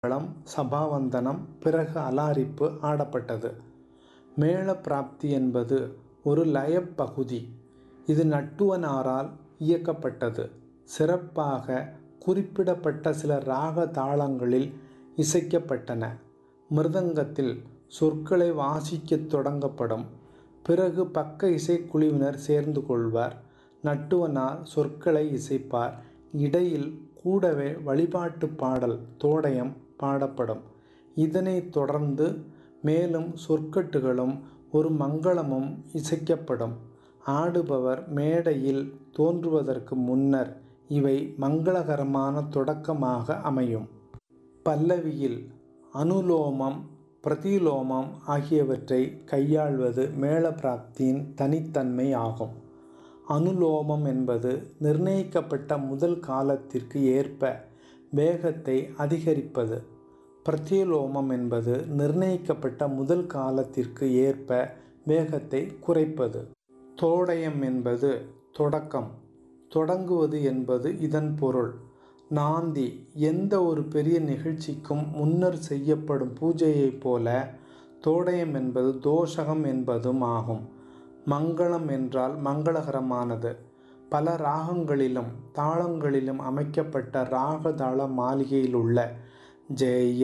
மேளம் சபாவந்தனம் பிறகு அலாரிப்பு ஆடப்பட்டது. மேளப்பிராப்தி என்பது ஒரு லயப் பகுதி. இது நட்டுவனாரால் இயக்கப்பட்டது. சிறப்பாக குறிப்பிடப்பட்ட சில ராக தாளங்களில் இசைக்கப்பட்டன. மிருதங்கத்தில் சொற்களை வாசிக்கத் தொடங்கப்படும். பிறகு பக்க இசைக்குழுவினர் சேர்ந்து கொள்வர். நட்டுவனார் சொற்களை இசைப்பார். இடையில் கூடவே வழிபாட்டுப் பாடல் தோடயம் பாடப்படும். இதனைத் தொடர்ந்து மேலும் சொற்கட்டுகளும் ஒரு மங்களமும் இசைக்கப்படும். ஆடுபவர் மேடையில் தோன்றுவதற்கு முன்னர் இவை மங்களகரமான தொடக்கமாக அமையும். பல்லவியில் அனுலோமம் பிரதிலோமம் ஆகியவற்றைக் கையாள்வது மேளப்பிராப்தியின் தனித்தன்மை ஆகும். அனுலோமம் என்பது நிர்ணயிக்கப்பட்ட முதல் காலத்திற்கு ஏற்ப வேகத்தை அதிகரிப்பது. பிரதிலோமம் என்பது நிர்ணயிக்கப்பட்ட முதல் காலத்திற்கு ஏற்ப வேகத்தை குறைப்பது. தோடயம் என்பது தொடக்கம், தொடங்குவது என்பது இதன் பொருள். நாந்தி எந்த ஒரு பெரிய நிகழ்ச்சிக்கும் முன்னர் செய்யப்படும் பூஜையைப் போல தோடயம் என்பது தோஷகம் என்பதும் ஆகும். மங்களம் என்றால் மங்களகரமானது. பல ராகங்களிலும் தாளங்களிலும் அமைக்கப்பட்ட ராக தாள மாளிகையிலுள்ள ஜெய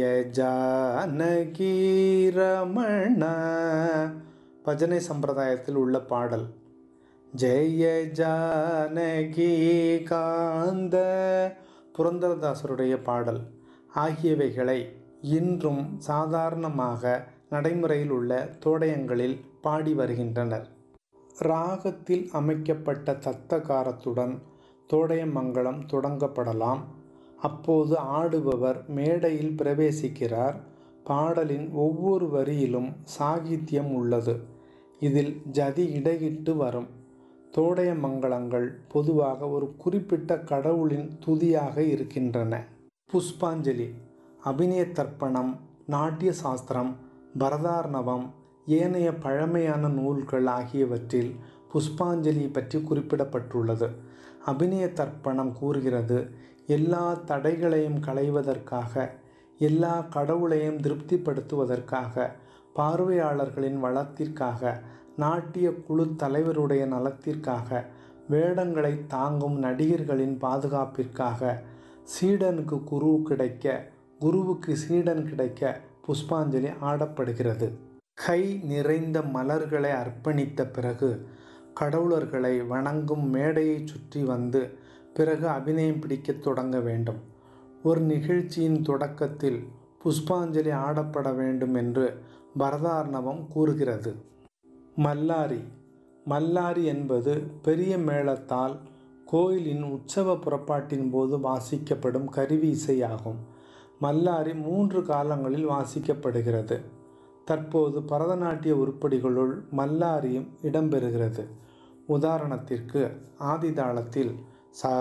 ஜானகி ரமண பஜனை சம்பிரதாயத்தில் உள்ள பாடல். ஜெய ஜானகி காந்த புரந்தரதாசருடைய பாடல் ஆகியவைகளை இன்றும் சாதாரணமாக நடைமுறையில் உள்ள தோடயங்களில் பாடி வருகின்றனர். ராகத்தில் அமைக்கப்பட்ட தத்தகாரத்துடன் தோடய மங்களம் தொடங்கப்படலாம். அப்போது ஆடுபவர் மேடையில் பிரவேசிக்கிறார். பாடலின் ஒவ்வொரு வரியிலும் சாகித்யம் உள்ளது. இதில் ஜதி இடையிட்டு வரும். தோடய மங்களங்கள் பொதுவாக ஒரு குறிப்பிட்ட கடவுளின் துதியாக இருக்கின்றன. புஷ்பாஞ்சலி அபிநய தர்ப்பணம் நாட்டிய சாஸ்திரம் பரதார்ணவம் ஏனைய பழமையான நூல்கள் ஆகியவற்றில் புஷ்பாஞ்சலி பற்றி குறிப்பிடப்பட்டுள்ளது. அபிநய தர்ப்பணம் கூறுகிறது எல்லா தடைகளையும் களைவதற்காக எல்லா கடவுளையும் திருப்திப்படுத்துவதற்காக பார்வையாளர்களின் வளத்திற்காக நாட்டியக் குழுத் தலைவருடைய நலத்திற்காக வேடங்களைத் தாங்கும் நடிகர்களின் பாதுகாப்பிற்காக சீடனுக்கு குரு கிடைக்க குருவுக்கு சீடன் கிடைக்க புஷ்பாஞ்சலி ஆடப்படுகிறது. கை நிறைந்த மலர்களை அர்ப்பணித்த பிறகு கடவுளர்களை வணங்கும் மேடையைச் சுற்றி வந்து பிறகு அபிநயம் பிடிக்கத் தொடங்க வேண்டும். ஒரு நிகழ்ச்சியின் தொடக்கத்தில் புஷ்பாஞ்சலி ஆடப்பட வேண்டும் என்று பரதார்ணவம் கூறுகிறது. மல்லாரி மல்லாரி என்பது பெரிய மேளத்தால் கோயிலின் உற்சவ புறப்பாட்டின் போது வாசிக்கப்படும் கருவி இசை ஆகும். மல்லாரி மூன்று காலங்களில் வாசிக்கப்படுகிறது. தற்போது பரதநாட்டிய உருப்படிகளுள் மல்லாரியும் இடம்பெறுகிறது. உதாரணத்திற்கு ஆதிதாளத்தில் ச